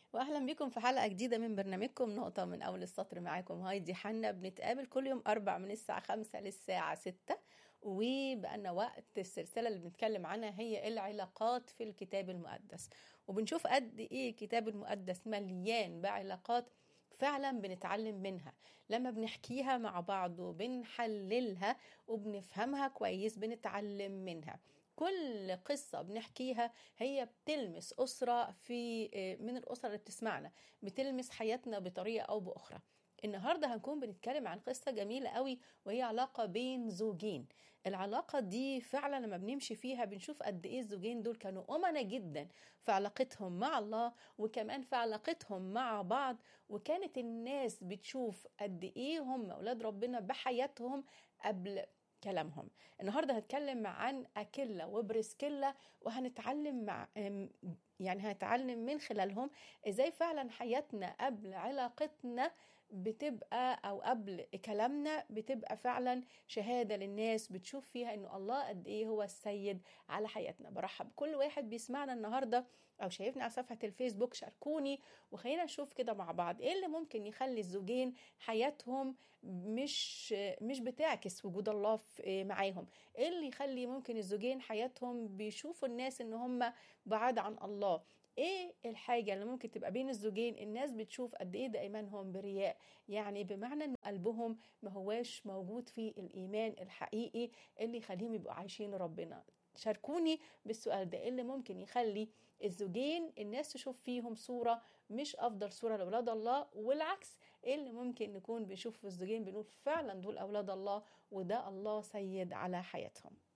واهلا بكم في حلقه جديده من برنامجكم نقطه من اول السطر معاكم هايدي حنا بنتقابل كل يوم اربع من الساعه خمسة للساعه ستة وبقالنا وقت السلسله اللي بنتكلم عنها هي العلاقات في الكتاب المقدس وبنشوف قد ايه الكتاب المقدس مليان بعلاقات فعلا بنتعلم منها لما بنحكيها مع بعض وبنحللها وبنفهمها كويس بنتعلم منها كل قصة بنحكيها هي بتلمس أسرة في من الأسر اللي بتسمعنا بتلمس حياتنا بطريقة أو بأخرى النهاردة هنكون بنتكلم عن قصة جميلة قوي وهي علاقة بين زوجين العلاقة دي فعلا لما بنمشي فيها بنشوف قد ايه الزوجين دول كانوا أمنا جدا في علاقتهم مع الله وكمان في علاقتهم مع بعض وكانت الناس بتشوف قد ايه هم أولاد ربنا بحياتهم قبل كلامهم النهارده هنتكلم عن اكيلا وبريسكيلا وهنتعلم مع يعني هنتعلم من خلالهم ازاي فعلا حياتنا قبل علاقتنا بتبقى او قبل كلامنا بتبقى فعلا شهاده للناس بتشوف فيها انه الله قد ايه هو السيد على حياتنا برحب كل واحد بيسمعنا النهارده او شايفنا على صفحه الفيسبوك شاركوني وخلينا نشوف كده مع بعض ايه اللي ممكن يخلي الزوجين حياتهم مش مش بتعكس وجود الله معاهم ايه اللي يخلي ممكن الزوجين حياتهم بيشوفوا الناس ان هم بعاد عن الله ايه الحاجه اللي ممكن تبقى بين الزوجين الناس بتشوف قد ايه ده ايمانهم برياء يعني بمعنى ان قلبهم ما هواش موجود في الايمان الحقيقي اللي يخليهم يبقوا عايشين ربنا شاركوني بالسؤال ده ايه اللي ممكن يخلي الزوجين الناس تشوف فيهم صوره مش افضل صوره لاولاد الله والعكس ايه اللي ممكن نكون بنشوف في الزوجين بنقول فعلا دول اولاد الله وده الله سيد على حياتهم